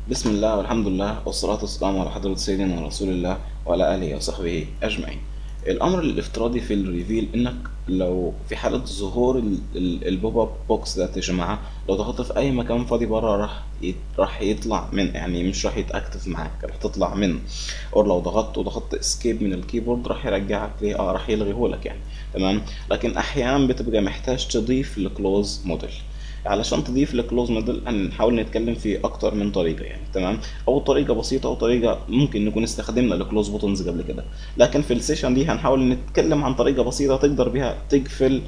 بسم الله والحمد لله والصلاة والسلام على حضرة سيدنا رسول الله وعلى آله وصحبه أجمعين الأمر الافتراضي في الريفيل إنك لو في حالة ظهور ال- ال- البوب اب بوكس ده يا جماعة لو ضغطت في أي مكان فاضي بره راح يت- راح يطلع من يعني مش راح يتأكتف معاك راح تطلع منه أو لو ضغطت وضغطت اسكيب من الكيبورد راح يرجعك ليه اه راح يلغيه لك يعني تمام لكن أحيانا بتبقى محتاج تضيف لكلوز موديل علشان تضيف لكلوز موديل هنحاول نتكلم في اكتر من طريقه يعني تمام او طريقه بسيطه او طريقه ممكن نكون استخدمنا لكلوز بوتنز قبل كده لكن في السيشن دي هنحاول نتكلم عن طريقه بسيطه تقدر بيها تقفل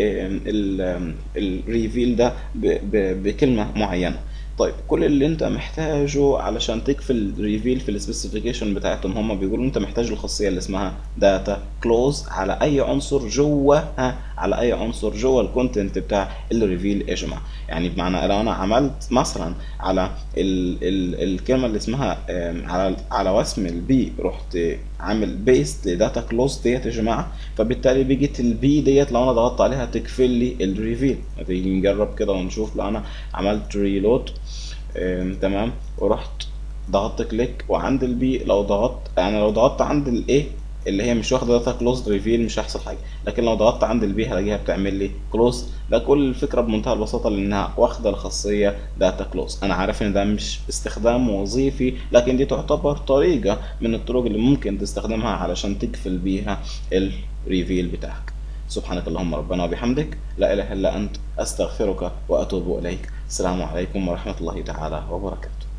الريفيل ده ب- ب- بكلمه معينه طيب كل اللي انت محتاجه علشان تقفل ريفيل في السبيسيفيكيشن بتاعتهم هم بيقولوا انت محتاج الخاصيه اللي اسمها داتا كلوز على اي عنصر جوه ها على اي عنصر جوه الكونتنت بتاع الريفيل يا جماعه يعني بمعنى لو انا عملت مثلا على ال ال الكلمه اللي اسمها آم، على على وسم البي رحت عامل بيست لداتا كلوز ديت يا جماعه فبالتالي بيجت البي ديت لو انا ضغطت عليها تقفل لي الريفيل تيجي نجرب كده ونشوف لو انا عملت ريلود تمام ورحت ضغطت كليك وعند البي لو ضغطت يعني لو ضغطت عند الايه اللي هي مش واخده داتا كلوز ريفيل مش هيحصل حاجه لكن لو ضغطت عند البي هلاقيها بتعمل لي كلوز ده كل الفكره بمنتهى البساطه لانها واخده الخاصيه داتا كلوز انا عارف ان ده مش استخدام وظيفي لكن دي تعتبر طريقه من الطرق اللي ممكن تستخدمها علشان تقفل بيها الريفيل بتاعك سبحانك اللهم ربنا وبحمدك لا اله الا انت استغفرك واتوب اليك السلام عليكم ورحمه الله تعالى وبركاته